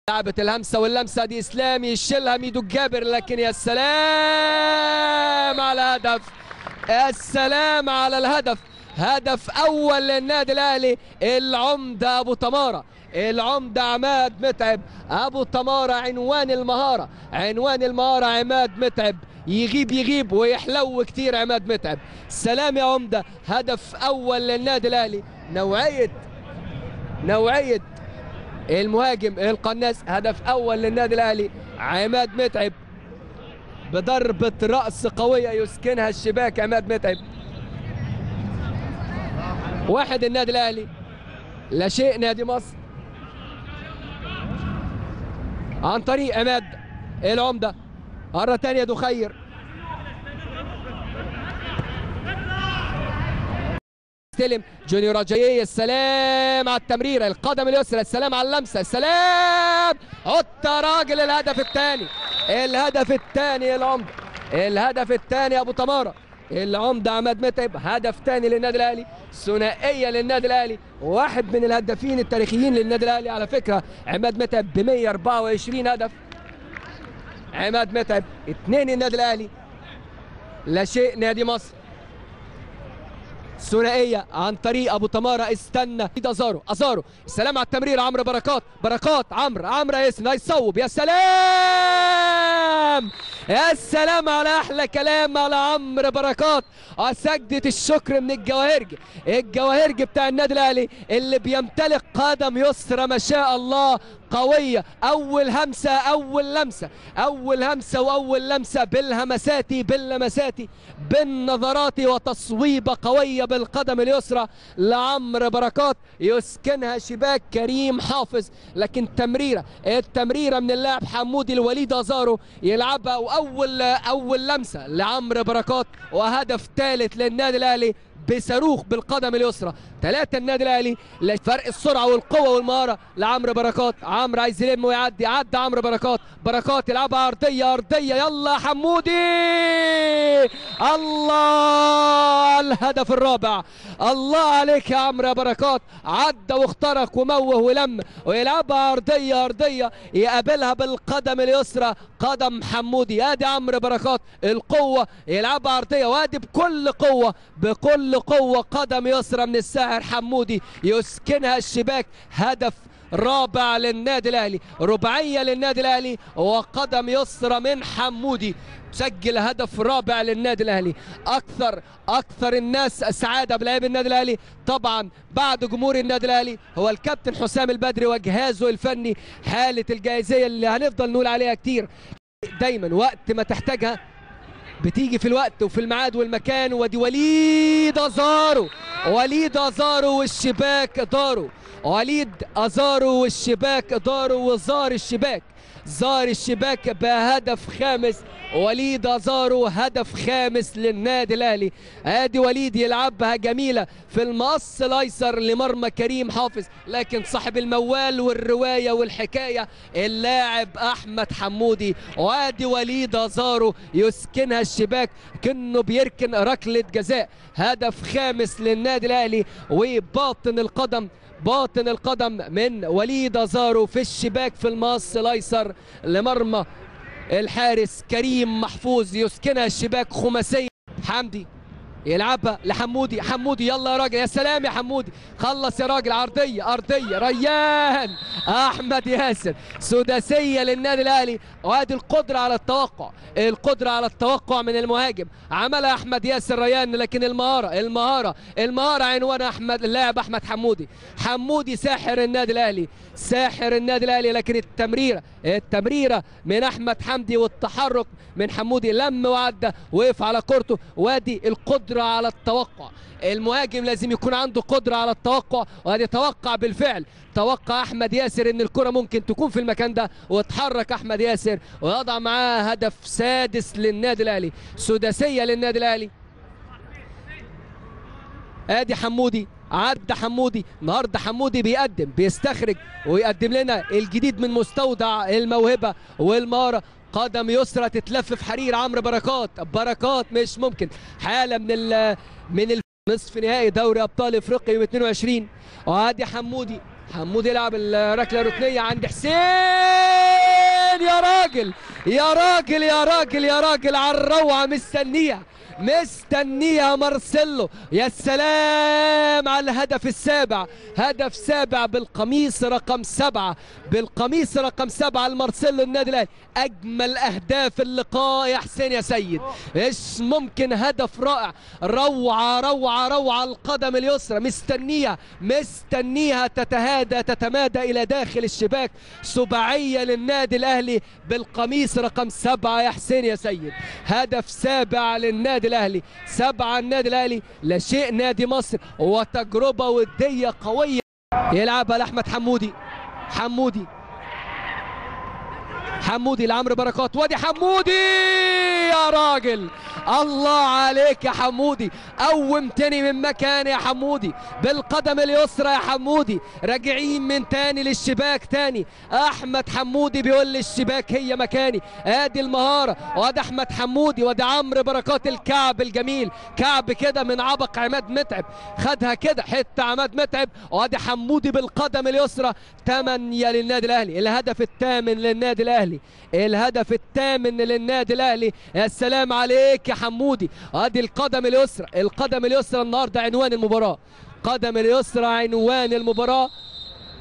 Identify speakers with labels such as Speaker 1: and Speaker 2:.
Speaker 1: لعبة الهمسة واللمسة دي إسلام يشيلها ميدو الجابر لكن يا سلام على الهدف يا سلام على الهدف هدف أول للنادي الأهلي العمدة أبو تمارة العمدة عماد متعب أبو تمارة عنوان المهارة عنوان المهارة عماد متعب يغيب يغيب ويحلو كتير عماد متعب سلام يا عمدة هدف أول للنادي الأهلي نوعية نوعية المهاجم القناص هدف اول للنادي الاهلي عماد متعب بضربة رأس قوية يسكنها الشباك عماد متعب واحد النادي الاهلي لا شيء نادي مصر عن طريق عماد العمدة مرة تانية دخير استلم جونيور رجايي السلام على التمريرة القدم اليسرى السلام على اللمسة السلام حط راجل الهدف الثاني الهدف الثاني العمدة الهدف الثاني ابو تمارة العمدة عماد متعب هدف ثاني للنادي الاهلي ثنائية للنادي الاهلي واحد من الهدافين التاريخيين للنادي الاهلي على فكرة عماد متعب ب 124 هدف عماد متعب اثنين النادي الاهلي لا شيء نادي مصر ثنائيه عن طريق ابو تماره استنى ده ازارو ازارو السلام على التمرير عمرو بركات بركات عمرو عمرو ياسين هيصوب يا سلام يا سلام على احلى كلام على عمرو بركات سجدة الشكر من الجواهرجي الجواهرجي بتاع النادي الاهلي اللي بيمتلك قدم يسرى ما شاء الله قوية أول همسة أول لمسة أول همسة وأول لمسة بالهمسات باللمسات بالنظرات وتصويبة قوية بالقدم اليسرى لعمر بركات يسكنها شباك كريم حافظ لكن تمريرة التمريرة من اللاعب حمودي الوليد أزارو يلعبها وأول أول لمسة لعمر بركات وهدف ثالث للنادي الأهلي بصاروخ بالقدم اليسرى ثلاثة النادي الاهلي فرق السرعة والقوة والمهارة لعمرو بركات عمرو عايز يلم ويعدي عدى عمرو بركات بركات يلعبها أرضية أرضية يلا يا حمودي الله الهدف الرابع الله عليك يا عمرو يا بركات عدى واخترق وموه ولم ويلعبها أرضية أرضية يقابلها بالقدم اليسرى قدم حمودي ادي عمرو بركات القوة يلعبها أرضية وادي بكل قوة بكل قوة قدم يسرى من الساحر حمودي يسكنها الشباك هدف رابع للنادي الاهلي رباعيه للنادي الاهلي وقدم يسرى من حمودي سجل هدف رابع للنادي الاهلي اكثر اكثر الناس سعاده بلاعب النادي الاهلي طبعا بعد جمهور النادي الاهلي هو الكابتن حسام البدري وجهازه الفني حاله الجاهزيه اللي هنفضل نقول عليها كتير دايما وقت ما تحتاجها بتيجي في الوقت وفي الميعاد والمكان ودي وليد ازارو وليد ازارو والشباك دارو وليد ازارو والشباك دارو وزار الشباك زار الشباك بهدف خامس وليد ازارو هدف خامس للنادي الاهلي ادي وليد يلعبها جميله في المقص الايسر لمرمى كريم حافظ لكن صاحب الموال والروايه والحكايه اللاعب احمد حمودي وادي وليد ازارو يسكنها الشباك كانه بيركن ركله جزاء هدف خامس للنادي الاهلي وباطن القدم باطن القدم من وليد ازارو في الشباك في المقص الايسر لمرمى الحارس كريم محفوظ يسكنها الشباك خماسيه حمدي يلعبها لحمودي حمودي يلا يا راجل يا سلام يا حمودي خلص يا راجل عرضيه ارضيه ريان احمد ياسر سداسيه للنادي الاهلي وادي القدره على التوقع القدره على التوقع من المهاجم عملها احمد ياسر ريان لكن المهاره المهاره المهاره عنوان احمد اللاعب احمد حمودي حمودي ساحر النادي الاهلي ساحر النادي الاهلي لكن التمريره التمريره من احمد حمدي والتحرك من حمودي لم وعدى وقف على كورته وادي القدره على التوقع المهاجم لازم يكون عنده قدره على التوقع وادي توقع بالفعل توقع احمد ياسر ان الكره ممكن تكون في المكان ده وتحرك احمد ياسر ويضع معاه هدف سادس للنادي الاهلي سداسيه للنادي الاهلي ادي حمودي عدى حمودي النهارده حمودي بيقدم بيستخرج ويقدم لنا الجديد من مستودع الموهبه والمهاره قدم يسرى تتلف في حرير عمرو بركات بركات مش ممكن حاله من ال من نصف نهائي دوري ابطال افريقيا يوم 22 وادي حمودي حمودي يلعب الركله الركنيه عند حسين راجل يا راجل يا راجل يا راجل على الروعه مستنيه مستنيها مارسيلو يا سلام على الهدف السابع هدف سابع بالقميص رقم سبعة بالقميص رقم سبعة المارسيلو النادي الاهلي اجمل اهداف اللقاء يا حسين يا سيد ايش ممكن هدف رائع روعة روعة روعة القدم اليسرى مستنيها مستنيها تتهادى تتمادى الى داخل الشباك سباعية للنادي الاهلي بالقميص رقم سبعة يا حسين يا سيد هدف سابع للنادي الاهلي سبعة النادي الاهلي لا شيء نادي مصر وتجربة ودية قوية يلعبها لاحمد حمودي حمودي حمودي لعمرو بركات وادي حمودي يا راجل الله عليك يا حمودي قوم تاني من مكان يا حمودي بالقدم اليسرى يا حمودي راجعين من تاني للشباك تاني احمد حمودي بيقول للشباك هي مكاني ادي المهاره وادي احمد حمودي وادي عمرو بركات الكعب الجميل كعب كده من عبق عماد متعب خدها كده حته عماد متعب وادي حمودي بالقدم اليسرى ثمانيه للنادي الاهلي الهدف الثامن للنادي الاهلي الهدف الثامن للنادي الاهلي يا سلام عليك يا حمودي ادي القدم اليسرى القدم اليسرى النهارده عنوان المباراه قدم اليسرى عنوان المباراه